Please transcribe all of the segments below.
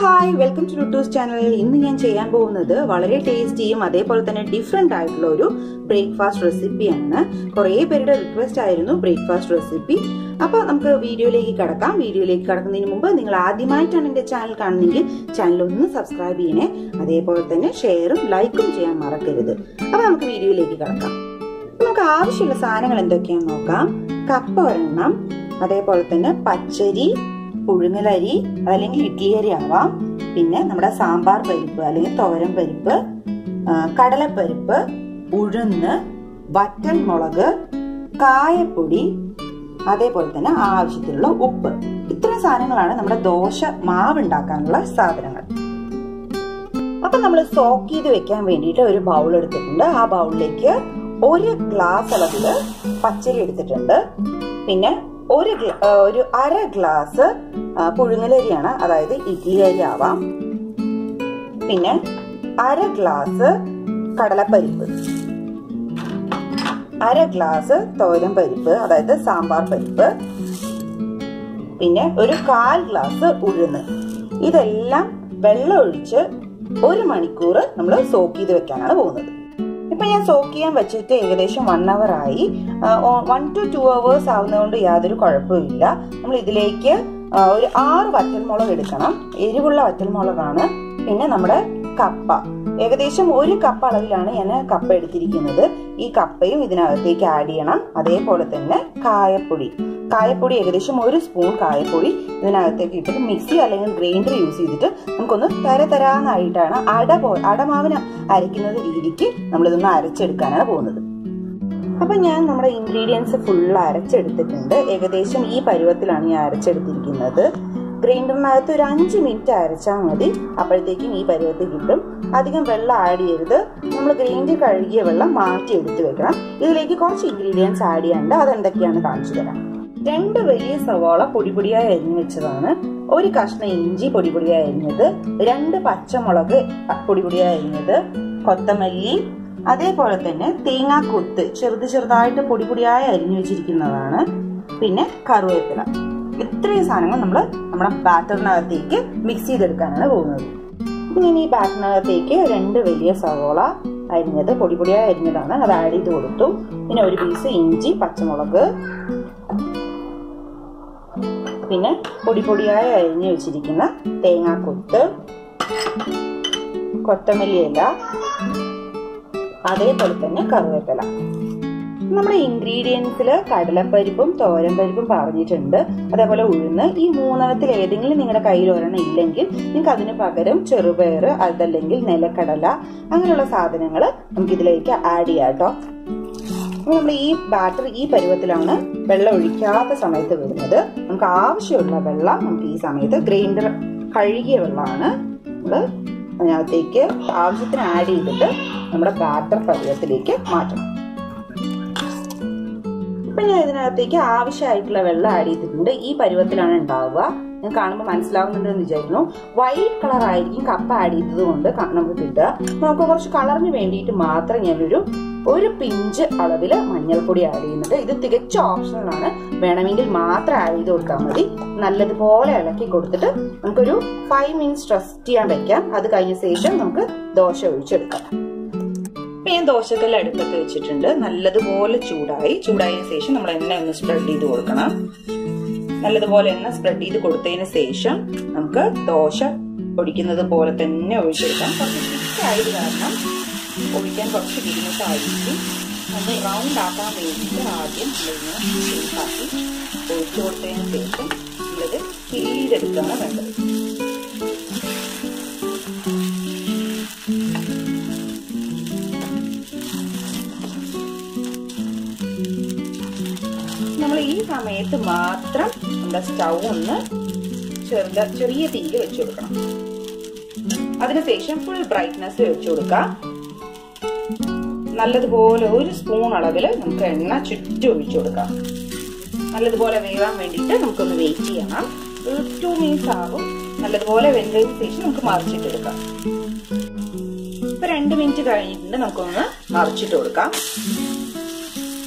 hi welcome to Luttus channel ഇന്ന് ഞാൻ ചെയ്യാൻ പോകുന്നത് വളരെ ടേസ്റ്റിയും അതേപോലെ തന്നെ ഡിഫറെന്റ് ആയിട്ടുള്ള ഒരു ബ്രേക്ക്ഫാസ്റ്റ് റെസിപ്പിയാണ് കുറേ പേരുടെ റിക്വസ്റ്റ് ആയിരുന്നു ബ്രേക്ക്ഫാസ്റ്റ് റെസിപ്പി അപ്പൊ നമുക്ക് വീഡിയോയിലേക്ക് കടക്കാം വീഡിയോയിലേക്ക് കടക്കുന്നതിന് മുമ്പ് നിങ്ങൾ ആദ്യമായിട്ടാണ് എന്റെ ചാനൽ കാണുന്നെങ്കിൽ ചാനൽ ഒന്ന് സബ്സ്ക്രൈബ് ചെയ്യണേ അതേപോലെ തന്നെ ഷെയറും ലൈക്കും ചെയ്യാൻ മറക്കരുത് അപ്പൊ നമുക്ക് വീഡിയോയിലേക്ക് കടക്കാം നമുക്ക് ആവശ്യമുള്ള സാധനങ്ങൾ എന്തൊക്കെയാണെന്ന് നോക്കാം കപ്പ ഒരെണ്ണം അതേപോലെ തന്നെ പച്ചരി പുഴുങ്ങലരി അല്ലെങ്കിൽ ഇഡ്ലി അരി ആവാം പിന്നെ നമ്മുടെ സാമ്പാർ പരിപ്പ് അല്ലെങ്കിൽ തോരൻ പരിപ്പ് കടലപ്പരിപ്പ് ഉഴുന്ന് വറ്റൽ മുളക് കായപ്പൊടി അതേപോലെ തന്നെ ആവശ്യത്തിനുള്ള ഉപ്പ് ഇത്രയും സാധനങ്ങളാണ് നമ്മുടെ ദോശ മാവ് ഉണ്ടാക്കാനുള്ള സാധനങ്ങൾ അപ്പൊ നമ്മൾ സോക്ക് ചെയ്ത് വെക്കാൻ വേണ്ടിയിട്ട് ഒരു ബൗൾ എടുത്തിട്ടുണ്ട് ആ ബൗളിലേക്ക് ഒരു ഗ്ലാസ് അളവില് പച്ചരി എടുത്തിട്ടുണ്ട് പിന്നെ ഒരു ഒരു അര ഗ്ലാസ് പുഴുങ്ങലരിയാണ് അതായത് ഇഡ്ലി അരി ആവാം പിന്നെ അര ഗ്ലാസ് കടലപ്പരിപ്പ് അര ഗ്ലാസ് തോരൻ പരിപ്പ് അതായത് സാമ്പാർ പരിപ്പ് പിന്നെ ഒരു കാൽ ഗ്ലാസ് ഉഴുന്ന് ഇതെല്ലാം വെള്ളം ഒഴിച്ച് ഒരു മണിക്കൂർ നമ്മൾ സോക്ക് ചെയ്ത് വെക്കാനാണ് പോകുന്നത് ഇപ്പൊ ഞാൻ സോക്ക് ചെയ്യാൻ വെച്ചിട്ട് ഏകദേശം വൺ അവർ ആയി വൺ ടു ടു അവേഴ്സ് ആവുന്നതുകൊണ്ട് യാതൊരു കുഴപ്പമില്ല നമ്മൾ ഇതിലേക്ക് ഒരു ആറ് വറ്റൽമുളക് എടുക്കണം എരിവുള്ള വറ്റൽമുളകാണ് പിന്നെ നമ്മുടെ കപ്പ ഏകദേശം ഒരു കപ്പ് അളവിലാണ് ഞാൻ കപ്പ എടുത്തിരിക്കുന്നത് ഈ കപ്പയും ഇതിനകത്തേക്ക് ആഡ് ചെയ്യണം അതേപോലെ തന്നെ കായപ്പൊടി കായപ്പൊടി ഏകദേശം ഒരു സ്പൂൺ കായപ്പൊടി ഇതിനകത്തേക്ക് ഇട്ടിട്ട് മിക്സി അല്ലെങ്കിൽ ഗ്രൈൻഡർ യൂസ് ചെയ്തിട്ട് നമുക്കൊന്ന് തരതരാന്നായിട്ടാണ് അട പോ അടമാവിന് അരയ്ക്കുന്നത് രീതിക്ക് നമ്മളിതൊന്ന് അരച്ചെടുക്കാനാണ് പോകുന്നത് അപ്പൊ ഞാൻ നമ്മുടെ ഇൻഗ്രീഡിയൻസ് ഫുൾ അരച്ചെടുത്തിട്ടുണ്ട് ഏകദേശം ഈ പരുവത്തിലാണ് ഞാൻ അരച്ചെടുത്തിരിക്കുന്നത് ഗ്രൈൻഡറിനകത്ത് ഒരു അഞ്ച് മിനിറ്റ് അരച്ചാൽ മതി അപ്പോഴത്തേക്കും ഈ പരുവത്തിൽ കിട്ടും അധികം വെള്ളം ആഡ് ചെയ്യരുത് നമ്മൾ ഗ്രൈൻഡർ കഴുകിയ വെള്ളം മാറ്റി എടുത്ത് വെക്കണം ഇതിലേക്ക് കുറച്ച് ഇൻഗ്രീഡിയൻസ് ആഡ് ചെയ്യാണ്ട് അതെന്തൊക്കെയാണ് കാണിച്ചു തരാം രണ്ട് വലിയ സവാള പൊടിപൊടിയായി അരിഞ്ഞു വെച്ചതാണ് ഒരു കഷ്ണം ഇഞ്ചി പൊടിപൊടിയായി അരിഞ്ഞത് രണ്ട് പച്ചമുളക് പൊടിപൊടിയായി അരിഞ്ഞത് കൊത്തമല്ലി അതേപോലെ തന്നെ തേങ്ങാക്കൊത്ത് ചെറുത് ചെറുതായിട്ട് പൊടിപൊടിയായി അരിഞ്ഞു വെച്ചിരിക്കുന്നതാണ് പിന്നെ കറിവേപ്പില ഇത്രയും സാധനങ്ങൾ നമ്മൾ നമ്മുടെ ബാറ്ററിനകത്തേക്ക് മിക്സ് ചെയ്തെടുക്കാനാണ് പോകുന്നത് ഇനി ഈ ബാറ്ററിനകത്തേക്ക് രണ്ട് വലിയ സവോള അരിഞ്ഞത് പൊടിപൊടിയായി അരിഞ്ഞതാണ് അത് ആഡ് ചെയ്ത് കൊടുത്തു പിന്നെ ഒരു പീസ് ഇഞ്ചി പച്ചമുളക് പിന്നെ പൊടി പൊടിയായി അരിഞ്ഞു വെച്ചിരിക്കുന്ന തേങ്ങാക്കൊത്ത് കൊത്തമല്ലി ഇല അതേപോലെ തന്നെ കറിവേപ്പില നമ്മുടെ ഇൻഗ്രീഡിയൻസിൽ കടലപ്പരിപ്പും തോരൻപരിപ്പും പറഞ്ഞിട്ടുണ്ട് അതേപോലെ ഉഴുന്ന് ഈ മൂന്നെണ്ണത്തിൽ ഏതെങ്കിലും നിങ്ങളുടെ കയ്യിൽ ഒരെണ്ണം ഇല്ലെങ്കിൽ നിങ്ങൾക്ക് അതിന് പകരം ചെറുപയർ അതല്ലെങ്കിൽ നിലക്കടല അങ്ങനെയുള്ള സാധനങ്ങൾ നമുക്ക് ഇതിലേക്ക് ആഡ് ചെയ്യാം കേട്ടോ അപ്പോൾ നമ്മൾ ഈ ബാറ്റർ ഈ പരുവത്തിലാണ് വെള്ളം ഒഴിക്കാത്ത സമയത്ത് വരുന്നത് നമുക്ക് ആവശ്യമുള്ള വെള്ളം നമുക്ക് ഈ സമയത്ത് ഗ്രൈൻഡർ കഴുകിയ വെള്ളമാണ് നമ്മൾ അതിനകത്തേക്ക് ആവശ്യത്തിന് ആഡ് ചെയ്തിട്ട് നമ്മുടെ ബാറ്റർ പരുവത്തിലേക്ക് മാറ്റണം ഇപ്പൊ ഞാൻ ഇതിനകത്തേക്ക് ആവശ്യമായിട്ടുള്ള വെള്ളം ആഡ് ചെയ്തിട്ടുണ്ട് ഈ പരുവത്തിലാണ് ഉണ്ടാവുക ഞാൻ കാണുമ്പോൾ മനസ്സിലാവുന്നുണ്ടെന്ന് വിചാരിക്കുന്നു വൈറ്റ് കളർ ആയിരിക്കും കപ്പ ആഡ് ചെയ്തത് കൊണ്ട് നമുക്ക് കിട്ടുക നമുക്ക് കുറച്ച് കളറിന് വേണ്ടിയിട്ട് മാത്രം ഞാനൊരു ഒരു പിഞ്ച് അളവിൽ മഞ്ഞൾപ്പൊടി ആഡ് ചെയ്യുന്നുണ്ട് ഇത് തികച്ച ഓപ്ഷണൽ ആണ് വേണമെങ്കിൽ മാത്രം ആഡ് ചെയ്ത് കൊടുത്താൽ മതി നല്ലതുപോലെ ഇളക്കി കൊടുത്തിട്ട് നമുക്കൊരു ഫൈവ് മിനിറ്റ്സ് റെസ്റ്റ് ചെയ്യാൻ വെക്കാം അത് കഴിഞ്ഞ ശേഷം നമുക്ക് ദോശ ഒഴിച്ചെടുക്കാം ഇപ്പൊ ഞാൻ ദോശക്കല്ല് അടുപ്പത്ത് വെച്ചിട്ടുണ്ട് നല്ലതുപോലെ ചൂടായി ചൂടായതിനു ശേഷം നമ്മൾ എണ്ണ ഒന്ന് സ്പ്രെഡ് ചെയ്ത് കൊടുക്കണം നല്ലതുപോലെ എണ്ണ സ്പ്രെഡ് ചെയ്ത് കൊടുത്തതിന് ശേഷം നമുക്ക് ദോശ പൊടിക്കുന്നത് പോലെ തന്നെ ഒഴിച്ചെടുക്കാം കുറച്ച് തിക്കായത് കാരണം ഒഴിക്കാൻ കുറച്ച് ബുദ്ധിമുട്ടായിരിക്കും അത് റൗണ്ട് ആക്കാൻ വേണ്ടിയിട്ട് ആദ്യം നമ്മളിങ്ങനെ ഷേപ്പാക്കി ഒഴിച്ചു കൊടുത്തതിന് ശേഷം നമ്മളത് പിഴിതെടുക്കുകയാണ് വേണ്ടത് നമ്മൾ ഈ സമയത്ത് മാത്രം നമ്മുടെ സ്റ്റൗ ഒന്ന് ചെറുത ചെറിയ തീയിൽ വെച്ചു കൊടുക്കണം അതിനുശേഷം ഫുൾ ബ്രൈറ്റ്നെസ് വെച്ചു കൊടുക്കാം നല്ലതുപോലെ ഒരു സ്പൂൺ അളവിൽ നമുക്ക് എണ്ണ ചുറ്റും ഒഴിച്ചു കൊടുക്കാം നല്ലതുപോലെ വേവാൻ വേണ്ടിയിട്ട് നമുക്കൊന്ന് വെയിറ്റ് ചെയ്യണം ഒരു ടു മിനിറ്റ്സ് ആകും നല്ലതുപോലെ വെന്തതിന് ശേഷം നമുക്ക് മറിച്ചിട്ടെടുക്കാം ഇപ്പൊ രണ്ട് മിനിറ്റ് കഴിഞ്ഞിട്ടുണ്ട് നമുക്കൊന്ന് മറിച്ചിട്ട് കൊടുക്കാം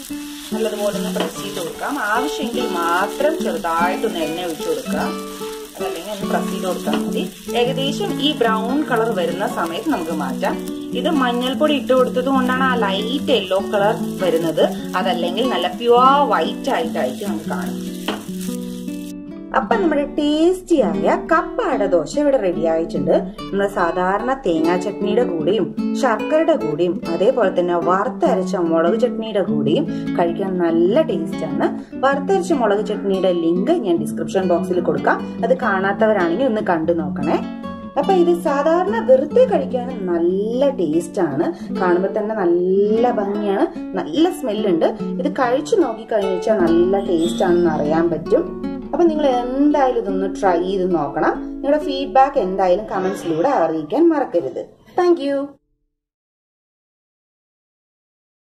നല്ലതുപോലെ ഒന്ന് പ്രസ് ചെയ്ത് കൊടുക്കാം ആവശ്യമെങ്കിൽ മാത്രം ചെറുതായിട്ടൊന്ന് എണ്ണ ഒഴിച്ചു കൊടുക്കാം അതല്ലെങ്കിൽ ഒന്ന് പ്രസ് ചെയ്ത് കൊടുത്താൽ മതി ഏകദേശം ഈ ബ്രൗൺ കളർ വരുന്ന സമയത്ത് നമുക്ക് മാറ്റാം ഇത് മഞ്ഞൾപ്പൊടി ഇട്ട് കൊടുത്തത് കൊണ്ടാണ് ആ ലൈറ്റ് യെല്ലോ കളർ വരുന്നത് അതല്ലെങ്കിൽ നല്ല പ്യുവർ വൈറ്റ് ആയിട്ടായിരിക്കും നമുക്ക് കാണും അപ്പൊ നമ്മുടെ ടേസ്റ്റിയായ കപ്പ അടദോശ ഇവിടെ റെഡി ആയിട്ടുണ്ട് നമ്മൾ സാധാരണ തേങ്ങാ ചട്നിയുടെ കൂടെയും ശർക്കരയുടെ കൂടെയും അതേപോലെ തന്നെ വറുത്തരച്ച മുളക് ചട്നിയുടെ കൂടെയും കഴിക്കാൻ നല്ല ടേസ്റ്റ് ആണ് വറുത്തരച്ച മുളക് ചട്നിയുടെ ലിങ്ക് ഞാൻ ഡിസ്ക്രിപ്ഷൻ ബോക്സിൽ കൊടുക്കാം അത് കാണാത്തവരാണെങ്കിൽ ഒന്ന് കണ്ടു നോക്കണേ അപ്പൊ ഇത് സാധാരണ വെറുതെ കഴിക്കാൻ നല്ല ടേസ്റ്റ് ആണ് കാണുമ്പോൾ തന്നെ നല്ല ഭംഗിയാണ് നല്ല സ്മെല്ലുണ്ട് ഇത് കഴിച്ചു നോക്കി കഴിഞ്ഞാൽ നല്ല ടേസ്റ്റ് ആണെന്ന് അറിയാൻ പറ്റും അപ്പൊ നിങ്ങൾ എന്തായാലും ഇതൊന്ന് ട്രൈ ചെയ്ത് നോക്കണം നിങ്ങളുടെ ഫീഡ്ബാക്ക് എന്തായാലും കമന്റ്സിലൂടെ അറിയിക്കാൻ മറക്കരുത് താങ്ക്